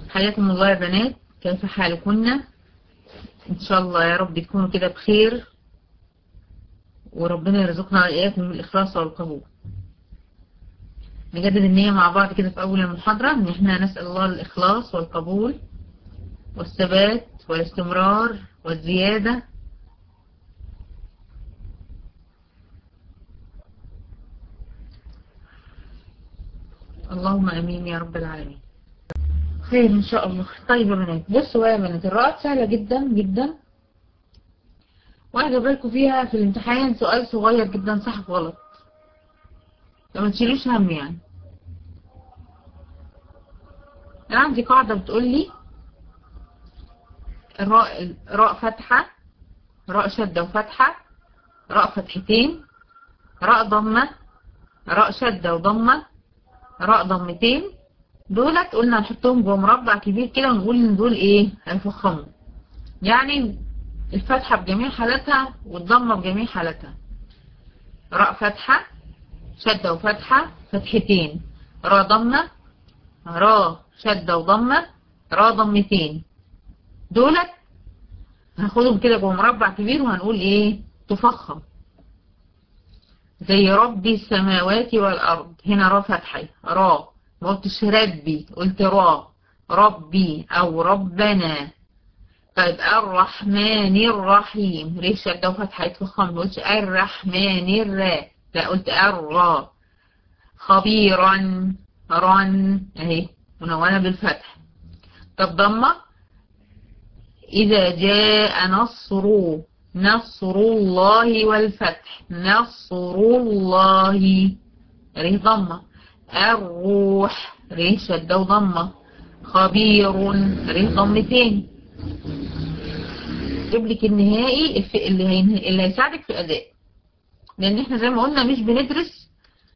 حياكم الله يا بنات كيف حالكن ان شاء الله يا رب تكونوا كده بخير وربنا يرزقنا واياكم بالاخلاص والقبول نجدد النية مع بعض كده في اول المحاضرة ان احنا نسأل الله الاخلاص والقبول والثبات والاستمرار والزيادة اللهم امين يا رب العالمين خير ان شاء الله طيب يا بنات بصوا يا بنات الرائد سهلة جدا جدا واحدة بالكم فيها في الامتحان سؤال صغير جدا صح وغلط فما تشيلوش هم يعني انا عندي قاعدة بتقول لي الراء راء فتحة راء شدة وفتحة راء فتحتين راء ضمة راء شدة وضمة راء ضمتين دولت قلنا نحطهم جوه مربع كبير كده ونقول ان دول ايه هيفخموا يعني الفتحة بجميع حالاتها والضمة بجميع حالاتها راء فتحة شدة وفتحة فتحتين راء ضمة راء شدة وضمة راء ضمتين دولت هناخدهم كده جوه مربع كبير وهنقول ايه تفخم زي ربي السماوات والارض هنا را فتحي را ما قلتش ربي قلت را ربي او ربنا طيب الرحمن الرحيم ريش شدة وفتحة يتفخم ما قلتش الرحمن الرا لا قلت الرا خبيرا رن اهي منونة بالفتح طب ضمة إذا جاء نصر نصر الله والفتح نصر الله ريه ضمة الروح ريه شدة وضمة خبير ريه ضمتين جيب لك النهائي اللي, هي... اللي هيساعدك في الأداء لأن احنا زي ما قلنا مش بندرس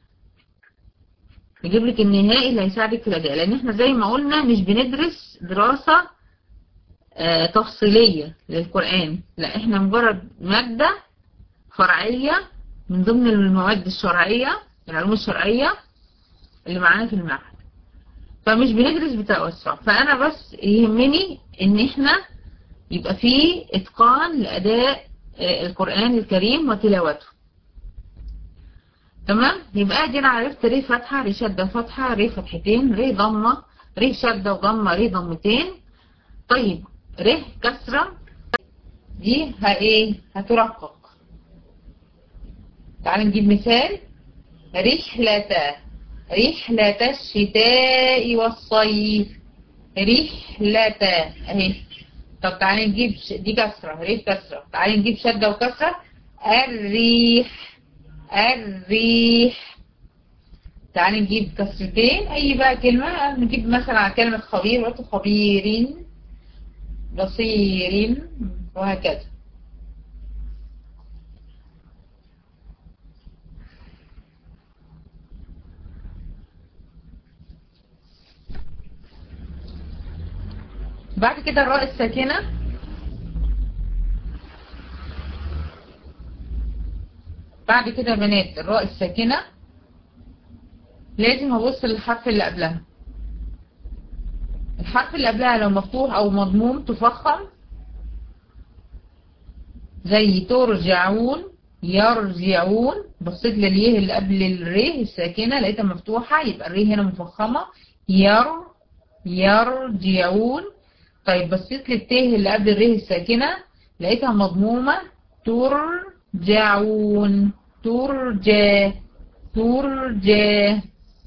نجيب لك النهائي اللي هيساعدك في الأداء لأن احنا زي ما قلنا مش بندرس دراسة آه تفصيلية للقرآن لا احنا مجرد مادة فرعية من ضمن المواد الشرعية العلوم الشرعية اللي معانا في المعهد فمش بندرس بتوسع فانا بس يهمني ان احنا يبقى فيه اتقان لاداء آه القرآن الكريم وتلاوته تمام يبقى دي انا عرفت ري فتحة ري شدة فتحة ري فتحتين ري ضمة ري شدة وضمة ري ضمتين طيب ر كسرة دي ها ايه هترقق تعالوا نجيب مثال رحلة رحلة الشتاء والصيف رحلة اهي طب تعالى نجيب دي كسرة ريح كسرة تعالى نجيب شدة وكسرة الريح الريح تعالى نجيب كسرتين اي بقى كلمة نجيب مثلا على كلمة خبير وقت خبيرين بصير وهكذا بعد كده الراء الساكنة بعد كده يا بنات الراء الساكنة لازم ابص للحرف اللي قبلها الحرف اللي قبلها لو مفتوح او مضموم تفخم زي ترجعون يرجعون بصيت لليه اللي قبل الريه الساكنة لقيتها مفتوحة يبقى الريه هنا مفخمة ير يرجعون طيب بصيت للتيه اللي قبل الريه الساكنة لقيتها مضمومة ترجعون ترجى ترجى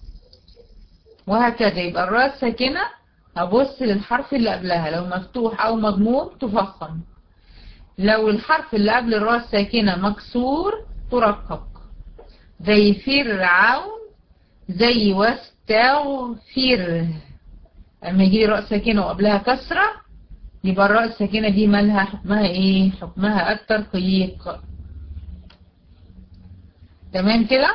وهكذا يبقى الراء الساكنة هبص للحرف اللي قبلها لو مفتوح او مضموم تفخم لو الحرف اللي قبل الراء الساكنة مكسور ترقق زي فرعون زي واستغفر اما يجي راء ساكنة وقبلها كسرة يبقى الراء الساكنة دي مالها حكمها ايه حكمها الترقيق تمام كده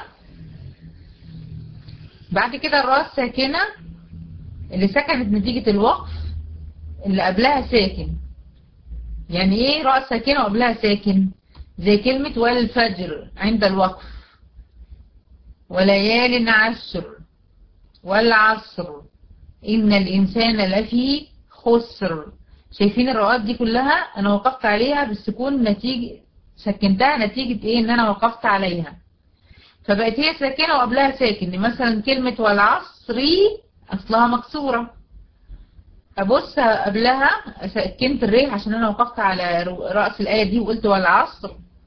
بعد كده الراء الساكنة اللي سكنت نتيجة الوقف اللي قبلها ساكن يعني ايه راء ساكنة وقبلها ساكن زي كلمة والفجر عند الوقف وليال عشر والعصر إن الإنسان لفي خسر شايفين الرؤات دي كلها أنا وقفت عليها بالسكون نتيجة سكنتها نتيجة إيه إن أنا وقفت عليها فبقت هي ساكنة وقبلها ساكن مثلا كلمة والعصري أصلها مكسورة أبص قبلها سكنت الريح عشان أنا وقفت على رأس الآية دي وقلت والعصر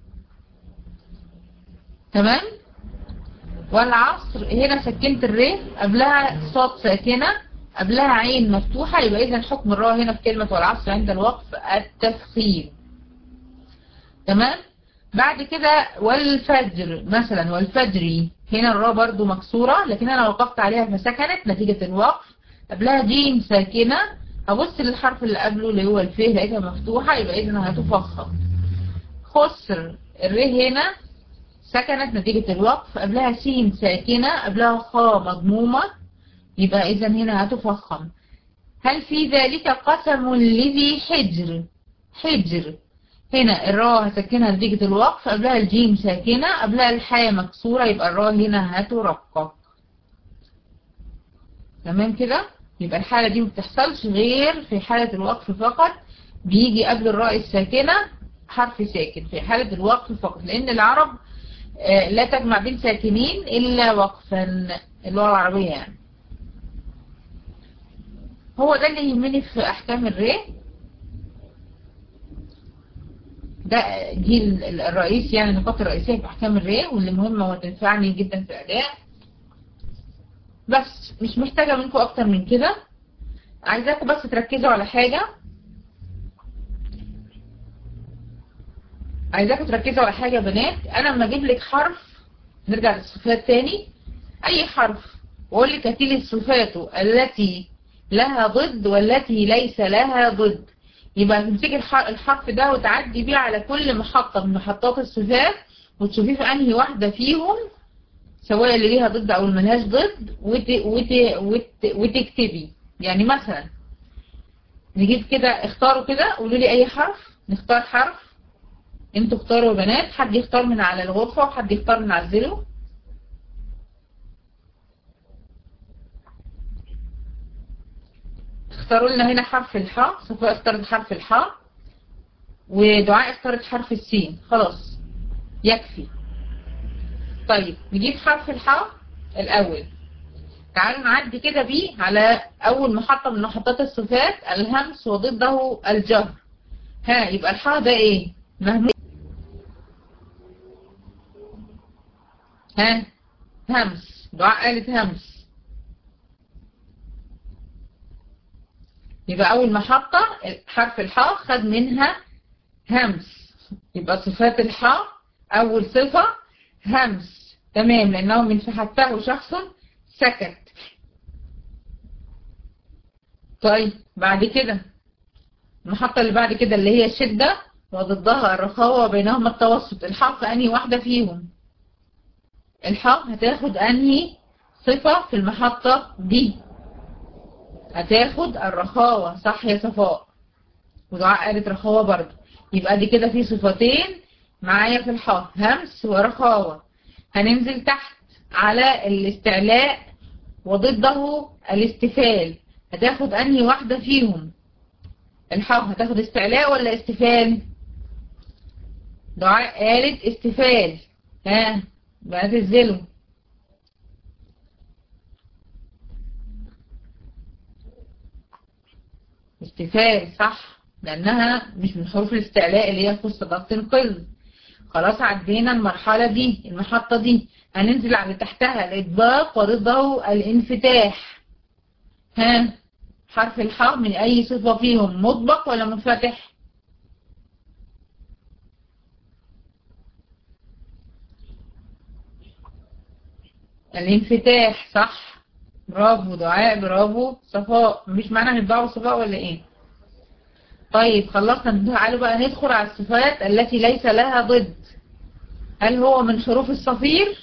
تمام والعصر هنا سكنت الريح قبلها صاد ساكنة قبلها عين مفتوحة يبقى إذا حكم الراء هنا في كلمة والعصر عند الوقف التفخيم تمام بعد كده والفجر مثلا والفجر هنا الراء برضو مكسورة لكن أنا وقفت عليها فسكنت نتيجة الوقف قبلها جيم ساكنة هبص للحرف اللي قبله اللي هو الف لقيتها مفتوحة يبقى إذا هتفخم خسر الر هنا سكنت نتيجة الوقف قبلها سين ساكنة قبلها خاء مضمومة يبقى إذا هنا هتفخم هل في ذلك قسم لذي حجر حجر هنا الراء هسكنها نتيجة الوقف قبلها الجيم ساكنة قبلها الحاء مكسورة يبقى الراء هنا هترقق تمام كده يبقى الحالة دي ما بتحصلش غير في حالة الوقف فقط بيجي قبل الراء الساكنة حرف ساكن في حالة الوقف فقط لأن العرب لا تجمع بين ساكنين إلا وقفا اللغة العربية يعني هو ده اللي يهمني في أحكام الري ده دي الرئيس يعني النقاط الرئيسية في أحكام الري واللي مهمة وتنفعني جدا في الأداء بس مش محتاجة منكم أكتر من كده عايزاكم بس تركزوا على حاجة عايزاكم تركزوا على حاجة يا بنات أنا لما أجيب لك حرف نرجع للصفات تاني أي حرف وأقول لك هاتي لي صفاته التي لها ضد والتي ليس لها ضد يبقى تمسكي الحرف ده وتعدي بيه على كل محطة من محطات الصفات وتشوفيه في أنهي واحدة فيهم سواء اللي ليها ضد أو اللي ملهاش ضد وت... وت... وت... وتكتبي يعني مثلا نجيب كده اختاروا كده قولوا لي أي حرف نختار حرف انتوا اختاروا يا بنات حد يختار من على الغرفة وحد يختار من على الزلو اختاروا لنا هنا حرف الحاء صفاء اختارت حرف الحاء ودعاء اختارت حرف السين خلاص يكفي طيب نجيب حرف الحاء الأول تعالوا نعدي كده بيه على أول محطة من محطات الصفات الهمس وضده الجهر ها يبقى الحاء ده ايه مهموس ها همس دعاء قالت همس يبقى أول محطة حرف الحاء خد منها همس يبقى صفات الحاء أول صفة همس تمام لأنه من فحته شخص سكت طيب بعد كده المحطة اللي بعد كده اللي هي الشدة وضدها الرخاوة وبينهما التوسط الحاء في أنهي واحدة فيهم الحاء هتاخد أنهي صفة في المحطة دي هتاخد الرخاوة صح يا صفاء ودعاء قالت رخاوة برضه يبقى دي كده في صفتين معايا في الحاء همس ورخاوة هننزل تحت على الاستعلاء وضده الاستفال هتاخد انهي واحدة فيهم الحاء هتاخد استعلاء ولا استفال دعاء قالت استفال ها بقى تنزلوا استفال صح لانها مش من حروف الاستعلاء اللي هي خص ضغط القل خلاص عدينا المرحلة دي المحطة دي هننزل على تحتها الإطباق وضده الانفتاح ها حرف الحاء من أي صفة فيهم مطبق ولا منفتح الانفتاح صح برافو دعاء برافو صفاء مش معنى هنتبعوا صفاء ولا ايه طيب خلصنا تعالوا بقى ندخل على الصفات التي ليس لها ضد هل هو من حروف الصفير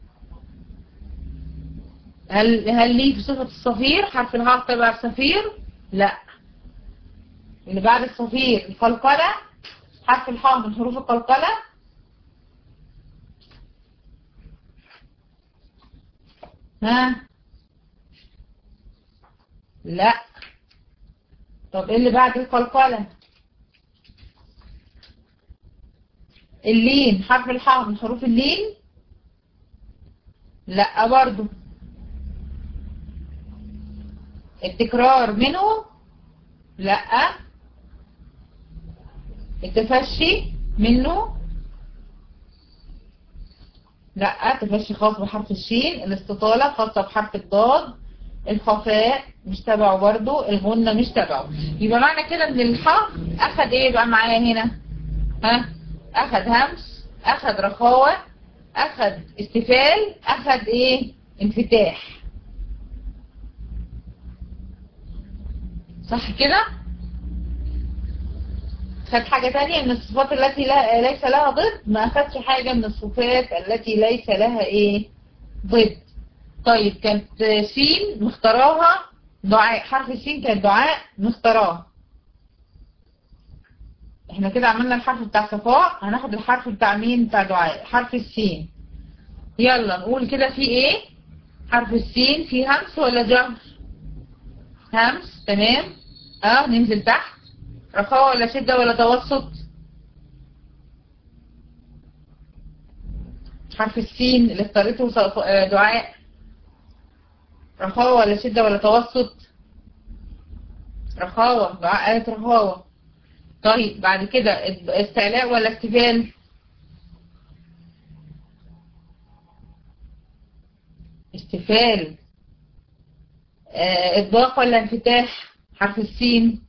هل هل ليه في صفة الصفير حرف الهاء تبع الصفير لا اللي بعد الصفير القلقلة حرف الحاء من حروف القلقلة ها لا طب ايه اللي بعد القلقلة اللين حرف الحاء من حروف اللين لا برضو التكرار منه لا التفشي منه لا تفشي خاص بحرف الشين الاستطالة خاصة بحرف الضاد الخفاء مش تبعه برضو الغنة مش تبعه يبقى معنى كده ان الحاء اخد ايه بقى معايا هنا ها اخد همس اخد رخاوة اخد استفال اخد ايه انفتاح صح كده خد حاجة تانية من الصفات التي لا ليس لها ضد ما أخدش حاجة من الصفات التي ليس لها إيه ضد طيب كانت سين مختاراها دعاء حرف السين كانت دعاء مختاراه احنا كده عملنا الحرف بتاع صفاء هناخد الحرف بتاع مين بتاع دعاء حرف السين يلا نقول كده في ايه حرف السين في همس ولا جهر همس تمام اه ننزل تحت رخاوة ولا شدة ولا توسط حرف السين اللي اختارته دعاء رخاوة ولا شدة ولا توسط رخاوة دعاء قالت رخاوة طيب بعد كده استعلاء ولا استفال استفال آه اطباق ولا انفتاح حرف السين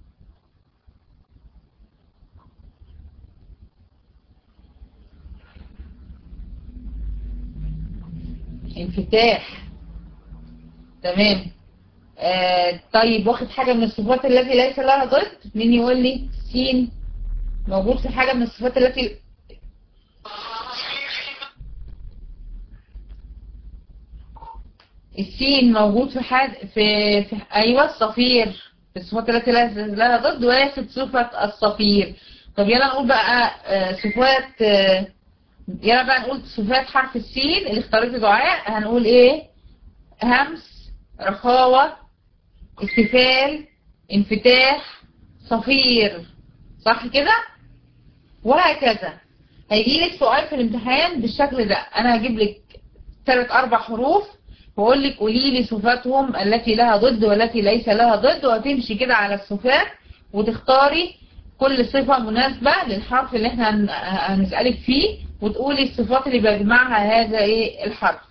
انفتاح تمام آه طيب واخد حاجة من الصفات التي ليس لها ضد مين يقول لي سين موجود في حاجة من الصفات التي السين موجود في حد في, في ايوه الصفير في الصفات التي ليس لها ضد وليست صفة الصفير طب يلا نقول بقى آه صفات آه يلا بقى نقول صفات حرف السين اللي اختارته دعاء هنقول ايه همس رخاوة استفال انفتاح صفير صح كده وهكذا هيجي لك سؤال في الامتحان بالشكل ده انا هجيب لك ثلاث اربع حروف واقول لك قولي لي صفاتهم التي لها ضد والتي ليس لها ضد وهتمشي كده على الصفات وتختاري كل صفة مناسبة للحرف اللي احنا هنسألك فيه وتقولي الصفات اللي بيجمعها هذا ايه الحرف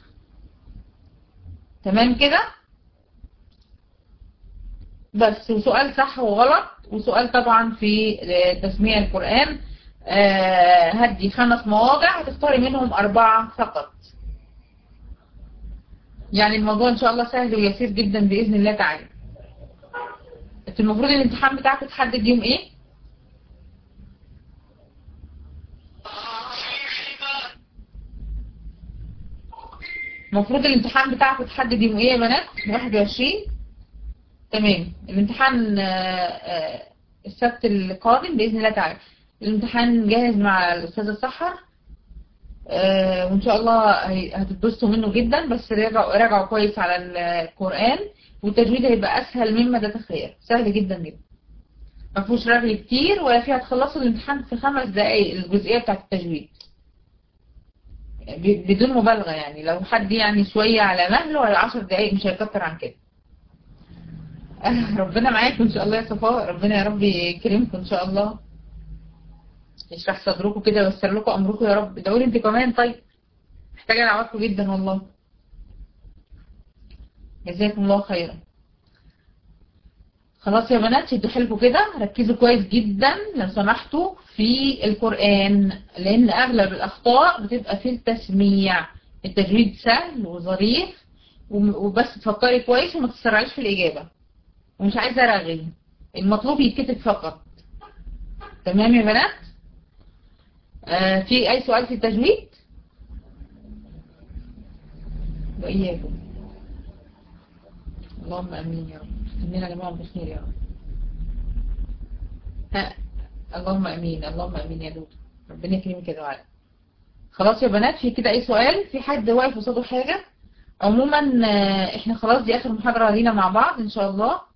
تمام كده بس وسؤال صح وغلط وسؤال طبعا في تسميع القرآن آه هدي خمس مواضع هتختاري منهم أربعة فقط يعني الموضوع إن شاء الله سهل ويسير جدا بإذن الله تعالى انت المفروض الامتحان بتاعك تحدد يوم ايه المفروض الامتحان بتاعك تحدد يوم ايه يا بنات 21 تمام الامتحان السبت القادم باذن الله تعالى الامتحان جاهز مع الاستاذه السحر وان شاء الله هتتبسطوا منه جدا بس راجعوا راجعوا كويس على القران والتجويد هيبقى اسهل مما تتخيل سهل جدا جدا ما فيهوش رغي كتير ولا فيها تخلصوا الامتحان في خمس دقايق الجزئيه بتاعت التجويد بدون مبالغة يعني لو حد يعني شوية على مهله ولا عشر دقايق مش هيكتر عن كده ربنا معاكم ان شاء الله يا صفاء ربنا يا رب يكرمكم ان شاء الله يشرح صدركم كده ويسر لكم امركم يا رب دوري انت كمان طيب محتاجه دعواتكم جدا والله جزاكم الله خيرا خلاص يا بنات شدوا حيلكم كده ركزوا كويس جدا لو سمحتوا في القرآن لأن أغلب الأخطاء بتبقى في التسميع التجويد سهل وظريف وبس تفكري كويس وما تسرعيش في الإجابة ومش عايزة رغي المطلوب يتكتب فقط تمام يا بنات آه في أي سؤال في التجويد وإياكم اللهم أمين يا رب خلينا جماعة بخير يا رب ها اللهم امين اللهم امين يا دود ربنا يكرمك يا دعاء خلاص يا بنات في كده اي سؤال في حد واقف قصاده حاجه عموما احنا خلاص دي اخر محاضره لينا مع بعض ان شاء الله